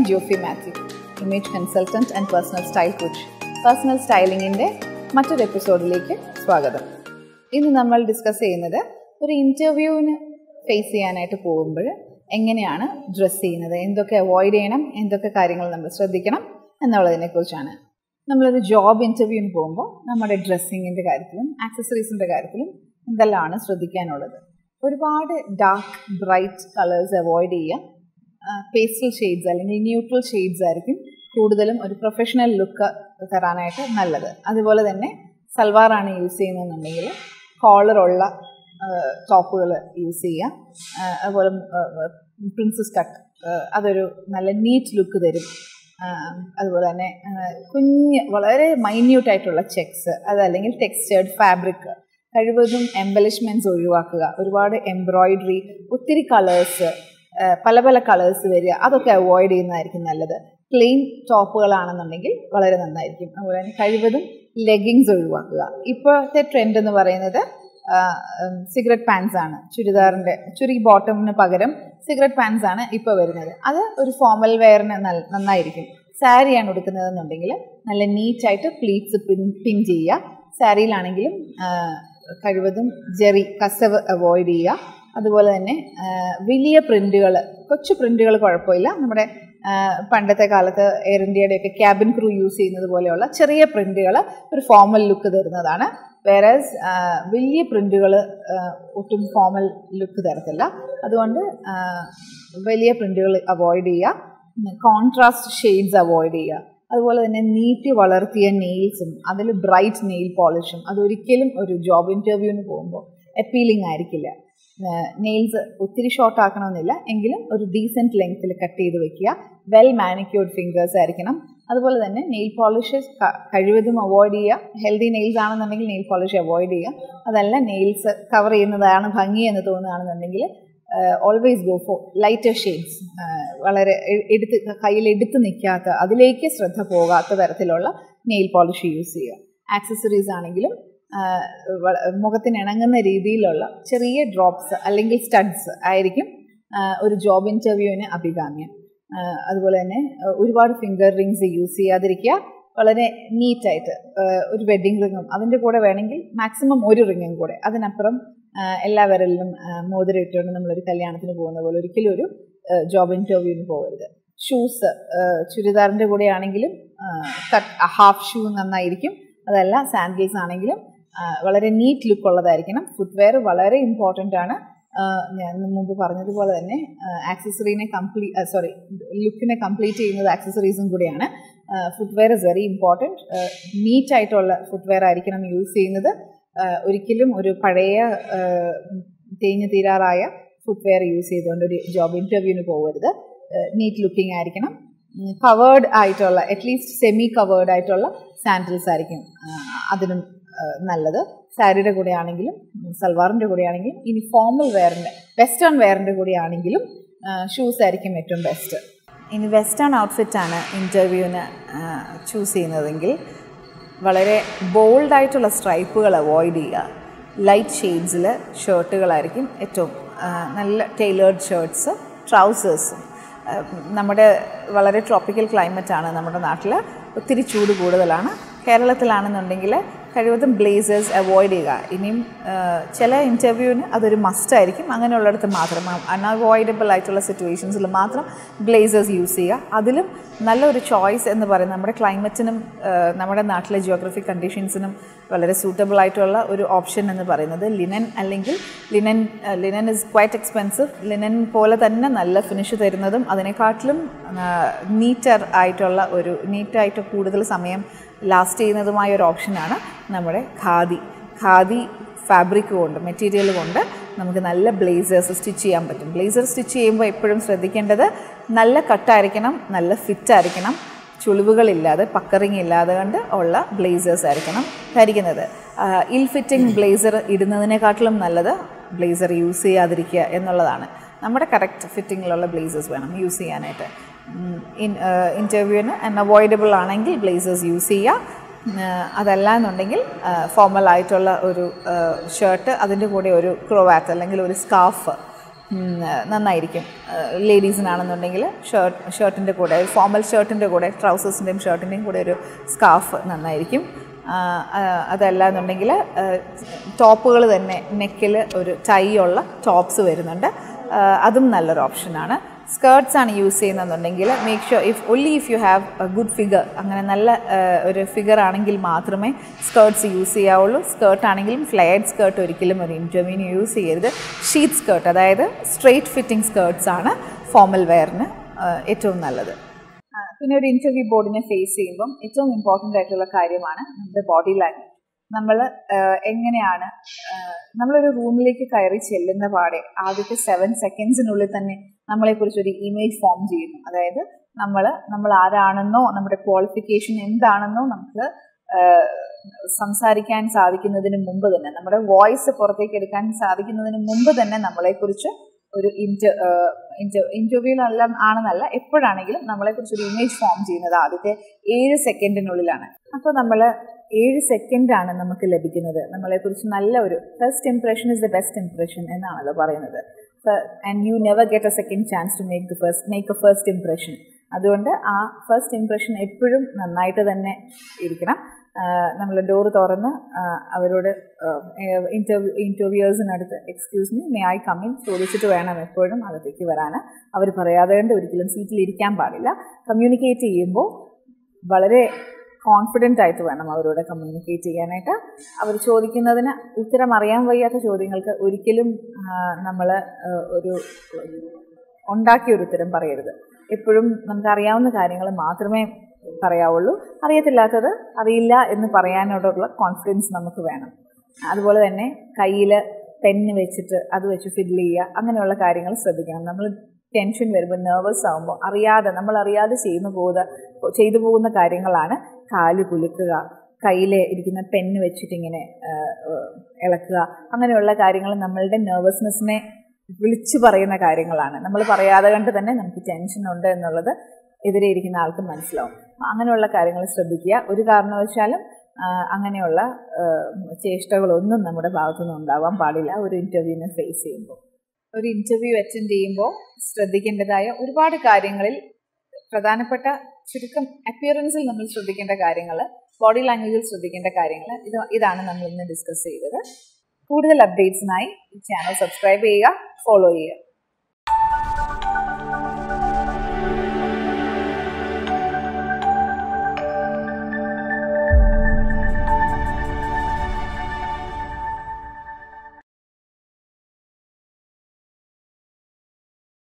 ഞാൻ Jophy Mathew image consultant and personal style coach personal സ്റ്റൈലിങ്ങിൻ്റെ മറ്റൊരു എപ്പിസോഡിലേക്ക് സ്വാഗതം ഇന്ന് നമ്മൾ ഡിസ്കസ് ചെയ്യുന്നത് ഒരു ഇൻ്റർവ്യൂവിന് ഫേസ് ചെയ്യാനായിട്ട് പോകുമ്പോൾ എങ്ങനെയാണ് ഡ്രസ്സ് ചെയ്യുന്നത് എന്തൊക്കെ അവോയ്ഡ് ചെയ്യണം എന്തൊക്കെ കാര്യങ്ങൾ നമ്മൾ ശ്രദ്ധിക്കണം എന്നുള്ളതിനെക്കുറിച്ചാണ് നമ്മളൊരു ജോബ് ഇൻ്റർവ്യൂവിന് പോകുമ്പോൾ നമ്മുടെ ഡ്രസ്സിങ്ങിൻ്റെ കാര്യത്തിലും ആക്സസറീസിൻ്റെ കാര്യത്തിലും എന്തെല്ലാമാണ് ശ്രദ്ധിക്കാനുള്ളത് ഒരുപാട് ഡാർക്ക് ബ്രൈറ്റ് കളേഴ്സ് അവോയ്ഡ് ചെയ്യുക പേസ്റ്റൽ ഷെയ്ഡ്സ് അല്ലെങ്കിൽ ന്യൂട്രൽ ഷെയ്ഡ്സ് ആയിരിക്കും കൂടുതലും ഒരു പ്രൊഫഷണൽ ലുക്ക് തരാനായിട്ട് നല്ലത് അതുപോലെ തന്നെ സൽവാറാണ് യൂസ് ചെയ്യുന്നതെന്നുണ്ടെങ്കിൽ കോളറുള്ള ടോപ്പുകൾ യൂസ് ചെയ്യുക അതുപോലെ പ്രിൻസസ് കട്ട് അതൊരു നല്ല നീറ്റ് ലുക്ക് തരും അതുപോലെ തന്നെ കുഞ്ഞ് വളരെ മൈന്യൂട്ടായിട്ടുള്ള ചെക്സ് അതല്ലെങ്കിൽ ടെക്സ്റ്റേർഡ് ഫാബ്രിക് കഴിവതും എംബലിഷ്മെൻറ്റ്സ് ഒഴിവാക്കുക ഒരുപാട് എംബ്രോയിഡറി ഒത്തിരി കളേഴ്സ് പല പല കളേഴ്സ് വരിക അതൊക്കെ അവോയ്ഡ് ചെയ്യുന്നതായിരിക്കും നല്ലത് പ്ലെയിൻ ടോപ്പുകളാണെന്നുണ്ടെങ്കിൽ വളരെ നന്നായിരിക്കും അതുപോലെ തന്നെ കഴിവതും ലെഗിങ്സ് ഒഴിവാക്കുക ഇപ്പോഴത്തെ ട്രെൻഡ് എന്ന് പറയുന്നത് സിഗരറ്റ് പാൻസ് ആണ് ചുരിദാറിൻ്റെ ചുരി ബോട്ടമിന് പകരം സിഗരറ്റ് പാൻസ് ആണ് ഇപ്പോൾ വരുന്നത് അത് ഒരു ഫോമൽ വെയറിന് നന്നായിരിക്കും സാരിയാണ് ഉടുക്കുന്നതെന്നുണ്ടെങ്കിൽ നല്ല നീറ്റായിട്ട് പ്ലീറ്റ്സ് പിൻ പിൻ ചെയ്യുക സാരിയിലാണെങ്കിലും കഴിവതും ജെറി കസവ് അവോയ്ഡ് ചെയ്യുക അതുപോലെ തന്നെ വലിയ പ്രിൻറ്റുകൾ കൊച്ചു പ്രിൻറ്റുകൾ കുഴപ്പമില്ല നമ്മുടെ പണ്ടത്തെ കാലത്ത് എയർ ഇന്ത്യയുടെയൊക്കെ ക്യാബിൻ ക്രൂ യൂസ് ചെയ്യുന്നത് പോലെയുള്ള ചെറിയ പ്രിൻറ്റുകൾ ഒരു ഫോമൽ ലുക്ക് തരുന്നതാണ് വേറെ വലിയ പ്രിൻറ്റുകൾ ഒട്ടും ഫോമൽ ലുക്ക് തരത്തില്ല അതുകൊണ്ട് വലിയ പ്രിൻറ്റുകൾ അവോയ്ഡ് ചെയ്യുക കോൺട്രാസ്റ്റ് ഷെയ്ഡ്സ് അവോയ്ഡ് ചെയ്യുക അതുപോലെ തന്നെ നീട്ടി വളർത്തിയ നെയിൽസും അതിൽ ബ്രൈറ്റ് നെയിൽ പോളിഷും അതൊരിക്കലും ഒരു ജോബ് ഇൻ്റർവ്യൂവിന് പോകുമ്പോൾ അപ്പീലിംഗ് ആയിരിക്കില്ല നെയിൽസ് ഒത്തിരി ഷോർട്ട് ആക്കണമെന്നില്ല എങ്കിലും ഒരു ഡീസൻറ്റ് ലെങ്ത്തിൽ കട്ട് ചെയ്ത് വെക്കുക വെൽ മാനിക്യൂർഡ് ഫിംഗേഴ്സ് ആയിരിക്കണം അതുപോലെ തന്നെ നെയിൽ പോളിഷ് കഴിവതും അവോയ്ഡ് ചെയ്യുക ഹെൽത്തി നെയിൽസ് ആണെന്നുണ്ടെങ്കിൽ നെയിൽ പോളിഷ് അവോയ്ഡ് ചെയ്യുക അതല്ല നെയിൽസ് കവർ ചെയ്യുന്നതാണ് ഭംഗി എന്ന് തോന്നുകയാണെന്നുണ്ടെങ്കിൽ always go for lighter shades വളരെ എടുത്ത് കയ്യിൽ എടുത്ത് നിൽക്കാത്ത അതിലേക്ക് ശ്രദ്ധ പോകാത്ത തരത്തിലുള്ള നെയിൽ പോളിഷ് യൂസ് ചെയ്യുക ആക്സസറീസ് ആണെങ്കിലും മുഖത്തിന് ഇണങ്ങുന്ന രീതിയിലുള്ള ചെറിയ ഡ്രോപ്സ് അല്ലെങ്കിൽ സ്റ്റഡ്സ് ആയിരിക്കും ഒരു ജോബ് ഇൻ്റർവ്യൂവിന് അഭികാമ്യം അതുപോലെ തന്നെ ഒരുപാട് ഫിംഗർ റിങ്സ് യൂസ് ചെയ്യാതിരിക്കുക വളരെ നീറ്റായിട്ട് ഒരു വെഡ്ഡിങ് റിങ്ങും അതിൻ്റെ കൂടെ വേണമെങ്കിൽ മാക്സിമം ഒരു റിങ്ങും കൂടെ അതിനപ്പുറം എല്ലാ വിരലിലും മോതിരം ഇട്ടുകൊണ്ട് നമ്മളൊരു കല്യാണത്തിന് പോകുന്ന പോലെ ഒരിക്കലും ഒരു ജോബ് ഇൻ്റർവ്യൂവിന് പോകരുത് ഷൂസ് ചുരിദാറിൻ്റെ കൂടെ ആണെങ്കിലും കട്ട് ഹാഫ് ഷൂ നന്നായിരിക്കും അതല്ല സാൻഡിൽസ് ആണെങ്കിലും വളരെ നീറ്റ് ലുക്ക് ഉള്ളതായിരിക്കണം ഫുട്വെയർ വളരെ ഇമ്പോർട്ടൻ്റ് ആണ് ഞാൻ മുമ്പ് പറഞ്ഞതുപോലെ തന്നെ ആക്സസറീനെ കംപ്ലീറ്റ് സോറി ലുക്കിനെ കംപ്ലീറ്റ് ചെയ്യുന്നത് ആക്സസറീസും കൂടിയാണ് footwear is very important neat ആയിട്ടുള്ള ഫുട്വെയർ ആയിരിക്കണം യൂസ് ചെയ്യുന്നത് ഒരിക്കലും ഒരു പഴയ തേഞ്ഞു തീരാറായ ഫുട്വെയർ യൂസ് ചെയ്തുകൊണ്ട് ഒരു ജോബ് ഇൻ്റർവ്യൂവിന് പോകരുത് നീറ്റ് ലുക്കിംഗ് ആയിരിക്കണം കവേർഡ് ആയിട്ടുള്ള അറ്റ്ലീസ്റ്റ് സെമി കവേർഡ് ആയിട്ടുള്ള സാൻഡിൽസ് ആയിരിക്കും അതിനും നല്ലത് സാരിയുടെ കൂടെ ആണെങ്കിലും സൽവാറിൻ്റെ കൂടെ ആണെങ്കിലും ഇനി ഫോമൽ വെയറിൻ്റെ വെസ്റ്റേൺ വെയറിൻ്റെ കൂടെ ആണെങ്കിലും ഷൂസ് ആയിരിക്കും ഏറ്റവും ബെസ്റ്റ് ഇനി വെസ്റ്റേൺ ഔട്ട്ഫിറ്റാണ് ഇൻ്റർവ്യൂവിന് ചൂസ് ചെയ്യുന്നതെങ്കിൽ വളരെ ബോൾഡായിട്ടുള്ള സ്ട്രൈപ്പുകൾ അവോയ്ഡ് ചെയ്യുക ലൈറ്റ് ഷെയ്ഡ്സിൽ ഷർട്ടുകളായിരിക്കും ഏറ്റവും നല്ല ടൈലേർഡ് ഷർട്ട്സ് ട്രൗസേഴ്സും നമ്മുടെ വളരെ ട്രോപ്പിക്കൽ ക്ലൈമറ്റാണ് നമ്മുടെ നാട്ടിൽ ഒത്തിരി ചൂട് കൂടുതലാണ് കേരളത്തിലാണെന്നുണ്ടെങ്കിൽ കഴിവതും ബ്ലേസേഴ്സ് അവോയ്ഡ് ചെയ്യുക ഇനിയും ചില ഇൻ്റർവ്യൂവിന് അതൊരു മസ്റ്റായിരിക്കും അങ്ങനെയുള്ളിടത്ത് മാത്രം അൺഅവോയ്ഡബിൾ ആയിട്ടുള്ള സിറ്റുവേഷൻസിൽ മാത്രം ബ്ലേസേഴ്സ് യൂസ് ചെയ്യുക അതിലും നല്ലൊരു ചോയ്സ് എന്ന് പറയുന്നത് നമ്മുടെ ക്ലൈമറ്റിനും നമ്മുടെ നാട്ടിലെ ജിയോഗ്രഫിക് കണ്ടീഷൻസിനും വളരെ സൂട്ടബിൾ ആയിട്ടുള്ള ഒരു ഓപ്ഷൻ എന്ന് പറയുന്നത് ലിനൻ അല്ലെങ്കിൽ linen linen is quite expensive linen പോലെ തന്നെ നല്ല ഫിനിഷ് തരുന്നതും അതിനെക്കാട്ടിലും നീറ്റർ ആയിട്ടുള്ള ഒരു നീറ്റായിട്ട് കൂടുതൽ സമയം ലാസ്റ്റ് ചെയ്യുന്നതുമായ ഒരു ഓപ്ഷനാണ് നമ്മുടെ ഖാദി ഖാദി ഫാബ്രിക് കൊണ്ട് മെറ്റീരിയൽ കൊണ്ട് നമുക്ക് നല്ല ബ്ലേസേഴ്സ് സ്റ്റിച്ച് ചെയ്യാൻ പറ്റും ബ്ലേസർ സ്റ്റിച്ച് ചെയ്യുമ്പോൾ എപ്പോഴും ശ്രദ്ധിക്കേണ്ടത് നല്ല കട്ടായിരിക്കണം നല്ല ഫിറ്റ് ആയിരിക്കണം ചുളിവുകളില്ലാതെ പക്കറിങ് ഇല്ലാതെ കൊണ്ട് ഉള്ള ബ്ലേസേഴ്സ് ആയിരിക്കണം ധരിക്കുന്നത് ഇൽ ഫിറ്റിംഗ് ബ്ലേസർ ഇടുന്നതിനെക്കാട്ടിലും നല്ലത് ബ്ലേസർ യൂസ് ചെയ്യാതിരിക്കുക എന്നുള്ളതാണ് നമ്മുടെ കറക്റ്റ് ഫിറ്റിങ്ങിലുള്ള ബ്ലേസേഴ്സ് വേണം യൂസ് ചെയ്യാനായിട്ട് ഇൻ ഇൻ്റർവ്യൂവിന് അൺഅവോയ്ഡബിൾ ആണെങ്കിൽ ബ്ലേസേഴ്സ് യൂസ് ചെയ്യുക അതല്ല എന്നുണ്ടെങ്കിൽ ഫോമൽ ആയിട്ടുള്ള ഒരു ഷർട്ട് അതിൻ്റെ കൂടെ ഒരു ക്രോവാറ്റ് അല്ലെങ്കിൽ ഒരു സ്കാർഫ് നന്നായിരിക്കും ലേഡീസിനാണെന്നുണ്ടെങ്കിൽ ഷർട്ട് ഷർട്ടിൻ്റെ കൂടെ ഫോമൽ ഷർട്ടിൻ്റെ കൂടെ ട്രൗസേഴ്സിൻ്റെയും ഷർട്ടിൻ്റെയും കൂടെ ഒരു സ്കാർഫ് നന്നായിരിക്കും അതല്ല എന്നുണ്ടെങ്കിൽ ടോപ്പുകൾ തന്നെ നെക്കിൽ ഒരു ടൈ ഉള്ള ടോപ്സ് വരുന്നുണ്ട് അതും നല്ലൊരു ഓപ്ഷനാണ് സ്കേർട്സ് ആണ് യൂസ് ചെയ്യുന്നതെന്നുണ്ടെങ്കിൽ make sure if only if you have a good figure അങ്ങനെ നല്ല ഒരു ഫിഗർ ആണെങ്കിൽ മാത്രമേ സ്കേർട്സ് യൂസ് ചെയ്യാവുള്ളൂ സ്കേർട്ട് ആണെങ്കിലും ഫ്ലെയർഡ് സ്കേർട്ട് ഒരിക്കലും ഒരു ഇൻ്റർവ്യൂവിന് യൂസ് ചെയ്യരുത് ഷീറ്റ് സ്കേർട്ട് അതായത് സ്ട്രെയിറ്റ് ഫിറ്റിംഗ് സ്കേർട്സ് ആണ് ഫോമൽ വെയറിന് ഏറ്റവും നല്ലത് പിന്നെ ഒരു ഇൻ്റർവ്യൂ ബോർഡിനെ ഫേസ് ചെയ്യുമ്പം ഏറ്റവും ഇമ്പോർട്ടൻ്റ് ആയിട്ടുള്ള കാര്യമാണ് നമ്മുടെ ബോഡി ലാംഗ്വേജ് നമ്മൾ എങ്ങനെയാണ് നമ്മളൊരു റൂമിലേക്ക് കയറി ചെല്ലുന്ന പാടെ ആദ്യത്തെ സെവൻ സെക്കൻഡ്സിനുള്ളിൽ തന്നെ നമ്മളെക്കുറിച്ച് ഒരു ഇമേജ് ഫോം ചെയ്യുന്നു അതായത് നമ്മൾ നമ്മൾ ആരാണെന്നോ നമ്മുടെ ക്വാളിഫിക്കേഷൻ എന്താണെന്നോ നമുക്ക് സംസാരിക്കാൻ സാധിക്കുന്നതിന് മുമ്പ് തന്നെ നമ്മുടെ വോയിസ് പുറത്തേക്ക് എടുക്കാൻ സാധിക്കുന്നതിന് മുമ്പ് തന്നെ നമ്മളെക്കുറിച്ച് ഒരു ഇൻറ്റർ ഇൻറ്റർ ഇൻ്റർവ്യൂവിലെല്ലാം ആണെന്നല്ല എപ്പോഴാണെങ്കിലും നമ്മളെക്കുറിച്ച് ഒരു ഇമേജ് ഫോം ചെയ്യുന്നത് ആദ്യത്തെ ഏഴ് സെക്കൻഡിനുള്ളിലാണ് അപ്പോൾ നമ്മൾ ഏഴ് സെക്കൻഡാണ് നമുക്ക് ലഭിക്കുന്നത് നമ്മളെക്കുറിച്ച് നല്ല ഒരു first impression is the best impression എന്നാണല്ലോ പറയുന്നത് and you never get a second chance to make the first make a first impression അതുകൊണ്ട് ആ ഫസ്റ്റ് ഇംപ്രഷൻ എപ്പോഴും നന്നായിട്ട് തന്നെ ഇരിക്കണം നമ്മൾ ഡോറ് തുറന്ന് അവരോട് ഇൻ്റർവ്യൂ ഇൻ്റർവ്യൂവേഴ്സിനടുത്ത് excuse me may I come in ചോദിച്ചിട്ട് വേണം എപ്പോഴും അകത്തേക്ക് വരാൻ അവർ പറയാതെ കൊണ്ട് ഒരിക്കലും സീറ്റിൽ ഇരിക്കാൻ പാടില്ല കമ്മ്യൂണിക്കേറ്റ് ചെയ്യുമ്പോൾ വളരെ കോൺഫിഡൻ്റ് ആയിട്ട് വേണം അവരോട് കമ്മ്യൂണിക്കേറ്റ് ചെയ്യാനായിട്ട് അവർ ചോദിക്കുന്നതിന് ഉത്തരം അറിയാൻ വയ്യാത്ത ചോദ്യങ്ങൾക്ക് ഒരിക്കലും നമ്മൾ ഒരു ഉണ്ടാക്കിയ ഒരു ഉത്തരം പറയരുത് എപ്പോഴും നമുക്ക് അറിയാവുന്ന കാര്യങ്ങൾ മാത്രമേ പറയാവുള്ളൂ അറിയത്തില്ലാത്തത് അറിയില്ല എന്ന് പറയാനോടുള്ള കോൺഫിഡൻസ് നമുക്ക് വേണം അതുപോലെ തന്നെ കയ്യിൽ പെന്ന് വെച്ചിട്ട് അത് വെച്ച് ഫില്ല് ചെയ്യുക അങ്ങനെയുള്ള കാര്യങ്ങൾ ശ്രദ്ധിക്കണം നമ്മൾ ടെൻഷൻ വരുമ്പോൾ നെർവസ് ആകുമ്പോൾ അറിയാതെ നമ്മൾ അറിയാതെ ചെയ്യുന്ന പോകുന്ന ചെയ്തു പോകുന്ന കാര്യങ്ങളാണ് കാല് കുലുക്കുക കയ്യിൽ ഇരിക്കുന്ന പെന്ന് വെച്ചിട്ട് ഇങ്ങനെ ഇളക്കുക അങ്ങനെയുള്ള കാര്യങ്ങൾ നമ്മളുടെ നെർവസ്നെസ്സിനെ വിളിച്ചു പറയുന്ന കാര്യങ്ങളാണ് നമ്മൾ പറയാതെ കണ്ട് തന്നെ നമുക്ക് ടെൻഷൻ ഉണ്ട് എന്നുള്ളത് എതിരെ ഇരിക്കുന്ന ആൾക്ക് മനസ്സിലാവും അങ്ങനെയുള്ള കാര്യങ്ങൾ ശ്രദ്ധിക്കുക ഒരു കാരണവശാലും അങ്ങനെയുള്ള ചേഷ്ടകളൊന്നും നമ്മുടെ ഭാഗത്തുനിന്ന് ഉണ്ടാവാൻ പാടില്ല ഒരു ഇൻ്റർവ്യൂവിനെ ഫേസ് ചെയ്യുമ്പോൾ ഒരു ഇൻ്റർവ്യൂ അറ്റൻഡ് ചെയ്യുമ്പോൾ ശ്രദ്ധിക്കേണ്ടതായ ഒരുപാട് കാര്യങ്ങളിൽ പ്രധാനപ്പെട്ട ചുരുക്കം അപ്പിയറൻസിൽ നമ്മൾ ശ്രദ്ധിക്കേണ്ട കാര്യങ്ങൾ ബോഡി ലാംഗ്വേജിൽ ശ്രദ്ധിക്കേണ്ട കാര്യങ്ങൾ ഇത് ഇതാണ് നമ്മൾ ഇന്ന് ഡിസ്കസ് ചെയ്തത് കൂടുതൽ അപ്ഡേറ്റ്സിനായി ഈ ചാനൽ സബ്സ്ക്രൈബ് ചെയ്യുക ഫോളോ ചെയ്യുക